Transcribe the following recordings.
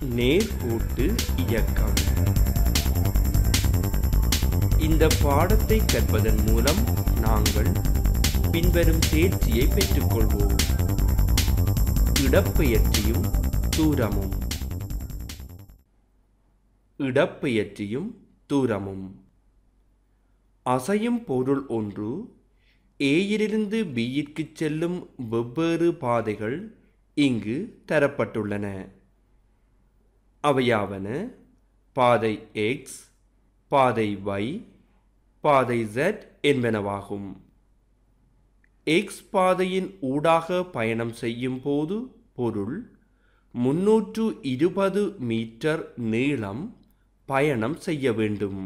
நேர்கோட்டு இயக்கம் இந்த பாடத்தை கற்பதன் மூலம் நாங்கள் பின்வரும் தேர்ச்சியை பெற்றுக்கொள்வோம் இடப்பெயர்ச்சியும் தூரமும் இடப்பெயர்ச்சியும் தூரமும் அசையும் பொருள் ஒன்று ஏயிலிருந்து பியிற்கு செல்லும் வெவ்வேறு பாதைகள் இங்கு தரப்பட்டுள்ளன அவையாவன பாதை எக்ஸ் பாதை y பாதை z என்பனவாகும் எக்ஸ் பாதையின் ஊடாக பயணம் செய்யும் போது பொருள் முன்னூற்று இருபது மீட்டர் நீளம் பயணம் செய்ய வேண்டும்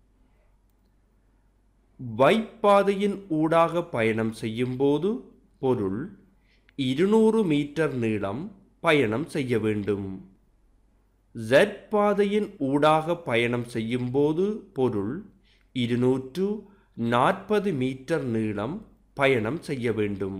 y பாதையின் ஊடாக பயணம் செய்யும் போது பொருள் இருநூறு மீட்டர் நீளம் பயணம் செய்ய வேண்டும் Z பாதையின் ஊடாக பயணம் செய்யும் போது பொருள் இருநூற்று நாற்பது மீட்டர் நீளம் பயணம் செய்ய வேண்டும்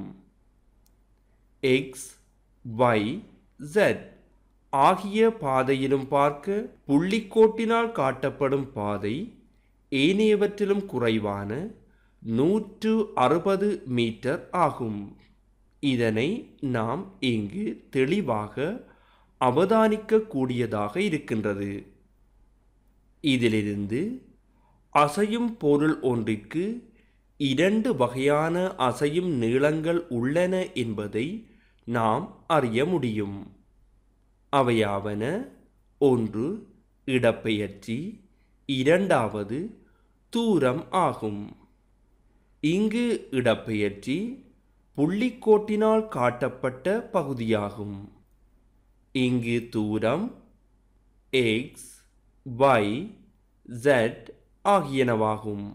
எக்ஸ் y z ஆகிய பாதையிலும் பார்க்க புள்ளிக்கோட்டினால் காட்டப்படும் பாதை ஏனையவற்றிலும் குறைவான நூற்று அறுபது மீட்டர் ஆகும் இதனை நாம் இங்கு தெளிவாக அவதானிக்க கூடியதாக இருக்கின்றது இதிலிருந்து அசையும் பொருள் ஒன்றிற்கு இரண்டு வகையான அசையும் நீளங்கள் உள்ளன என்பதை நாம் அறிய முடியும் அவையாவன ஒன்று இடப்பெயர்ச்சி இரண்டாவது தூரம் ஆகும் இங்கு இடப்பெயர்ச்சி புள்ளிக்கோட்டினால் காட்டப்பட்ட பகுதியாகும் இங்கு தூரம் எக்ஸ் y z ஆகியனவாகும்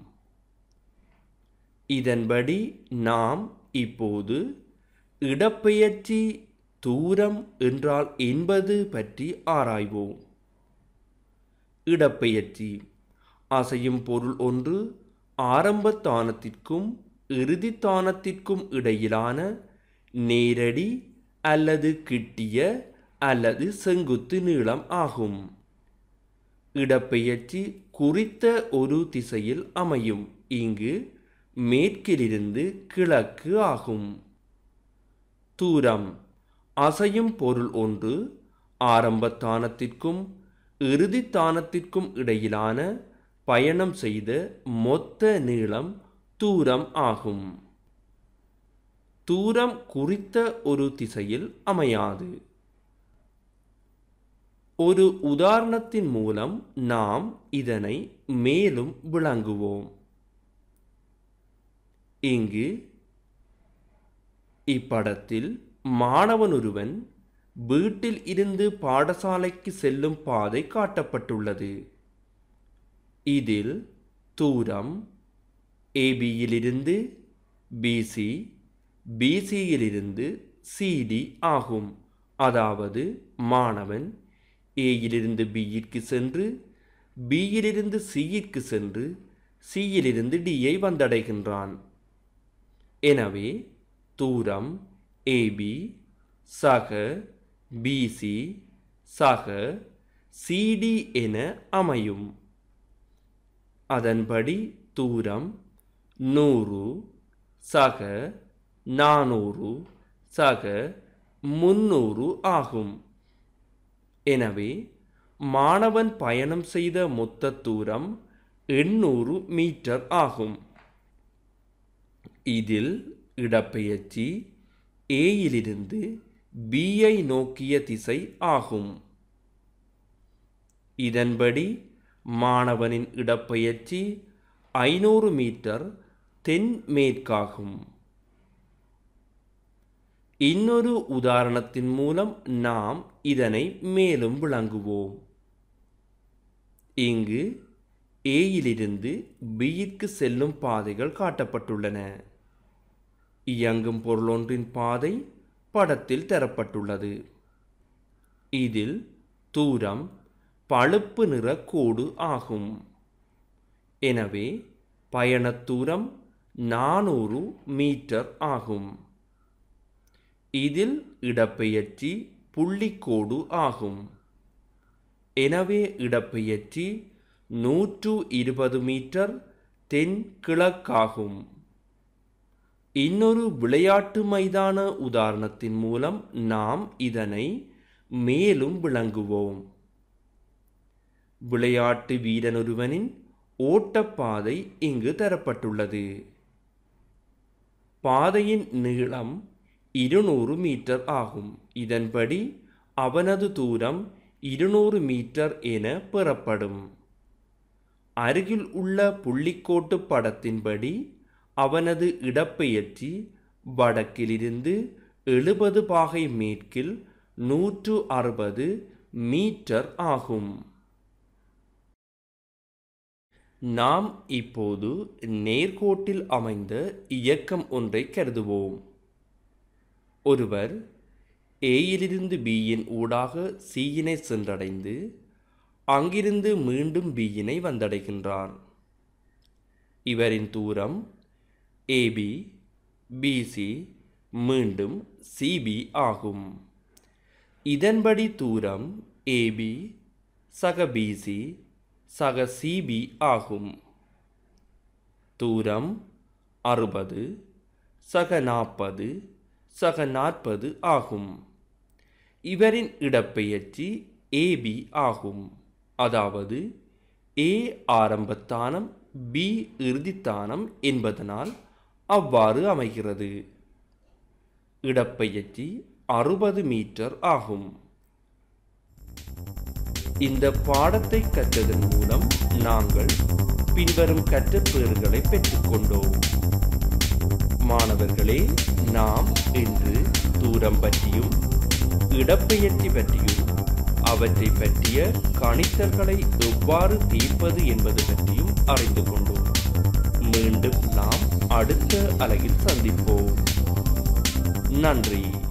இதன்படி நாம் இப்போது இடப்பெயர்ச்சி தூரம் என்றால் என்பது பற்றி ஆராய்வோம் இடப்பெயர்ச்சி அசையும் பொருள் ஒன்று ஆரம்ப தானத்திற்கும் இறுதி தானத்திற்கும் இடையிலான நேரடி அல்லது கிட்டிய அல்லது செங்குத்து நீளம் ஆகும் இடப்பெயர்ச்சி குறித்த ஒரு திசையில் அமையும் இங்கு மேற்கிலிருந்து கிழக்கு ஆகும் தூரம் அசையும் பொருள் ஒன்று ஆரம்ப தானத்திற்கும் இறுதி தானத்திற்கும் இடையிலான பயணம் செய்த மொத்த நீளம் தூரம் ஆகும் தூரம் குறித்த ஒரு திசையில் அமையாது ஒரு உதாரணத்தின் மூலம் நாம் இதனை மேலும் விளங்குவோம் இங்கு இப்படத்தில் மாணவன் ஒருவன் வீட்டில் இருந்து பாடசாலைக்கு செல்லும் பாதை காட்டப்பட்டுள்ளது இதில் தூரம் ஏபியிலிருந்து பிசி பிசியிலிருந்து சிடி ஆகும் அதாவது மாணவன் ஏயிலிருந்து பியிற்கு சென்று பியிலிருந்து சியிற்கு சென்று சியிலிருந்து டியை வந்தடைகின்றான் எனவே தூரம் ஏபி சக பிசி சக சிடி என அமையும் அதன்படி தூரம் நூறு சக நானூறு சக முன்னூறு ஆகும் எனவே மாணவன் பயணம் செய்த மொத்த தூரம் எண்ணூறு மீட்டர் ஆகும் இதில் இடப்பெயர்ச்சி ஏயிலிருந்து பியை நோக்கிய திசை ஆகும் இதன்படி மாணவனின் இடப்பெயர்ச்சி ஐநூறு மீட்டர் தென்மேற்காகும் இன்னொரு உதாரணத்தின் மூலம் நாம் இதனை மேலும் விளங்குவோம் இங்கு ஏயிலிருந்து பியிற்கு செல்லும் பாதைகள் காட்டப்பட்டுள்ளன இயங்கும் பொருளொன்றின் பாதை படத்தில் தரப்பட்டுள்ளது இதில் தூரம் பழுப்பு நிற கோடு ஆகும் எனவே பயணத் தூரம் நானூறு மீட்டர் ஆகும் இதில் இடப்பெயர்ச்சி புள்ளிக்கோடு ஆகும் எனவே இடப்பெயர்ச்சி நூற்று இருபது மீட்டர் தென் கிழக்காகும் இன்னொரு விளையாட்டு மைதான உதாரணத்தின் மூலம் நாம் இதனை மேலும் விளங்குவோம் விளையாட்டு வீரனொருவனின் ஓட்டப்பாதை இங்கு தரப்பட்டுள்ளது பாதையின் நீளம் இருநூறு மீட்டர் ஆகும் இதன்படி அவனது தூரம் இருநூறு மீட்டர் என பெறப்படும் அருகில் உள்ள புள்ளிக்கோட்டு படத்தின்படி அவனது இடப்பெயர்ச்சி வடக்கிலிருந்து எழுபது பாகை மேற்கில் நூற்று அறுபது மீட்டர் ஆகும் நாம் இப்போது நேர்கோட்டில் அமைந்த இயக்கம் ஒன்றை கருதுவோம் ஒருவர் ஏயிலிருந்து பியின் ஊடாக சியினை சென்றடைந்து அங்கிருந்து மீண்டும் பியினை வந்தடைகின்றார் இவரின் தூரம் ஏபி பிசி மீண்டும் சிபி ஆகும் இதன்படி தூரம் ஏபி சக பிசி சக சிபி ஆகும் தூரம் அறுபது சக நாற்பது சக நாற்பது ஆகும் இவரின் இடப்பெயர்ச்சி ஏபி ஆகும் அதாவது ஏ ஆரம்பத்தானம் பி இறுதித்தானம் என்பதனால் அவ்வாறு அமைகிறது இடப்பெயர்ச்சி அறுபது மீட்டர் ஆகும் இந்த பாடத்தை கற்றதன் மூலம் நாங்கள் பின்வரும் கற்றப்பேறுகளை பெற்றுக்கொண்டோம் மாணவர்களே நாம் இன்று தூரம் பற்றியும் இடப்பெயர்ச்சி பற்றியும் அவற்றை பற்றிய கணித்தல்களை எவ்வாறு தீர்ப்பது என்பது பற்றியும் அறிந்து கொண்டோம் மீண்டும் நாம் அடுத்த அலகில் சந்திப்போம் நன்றி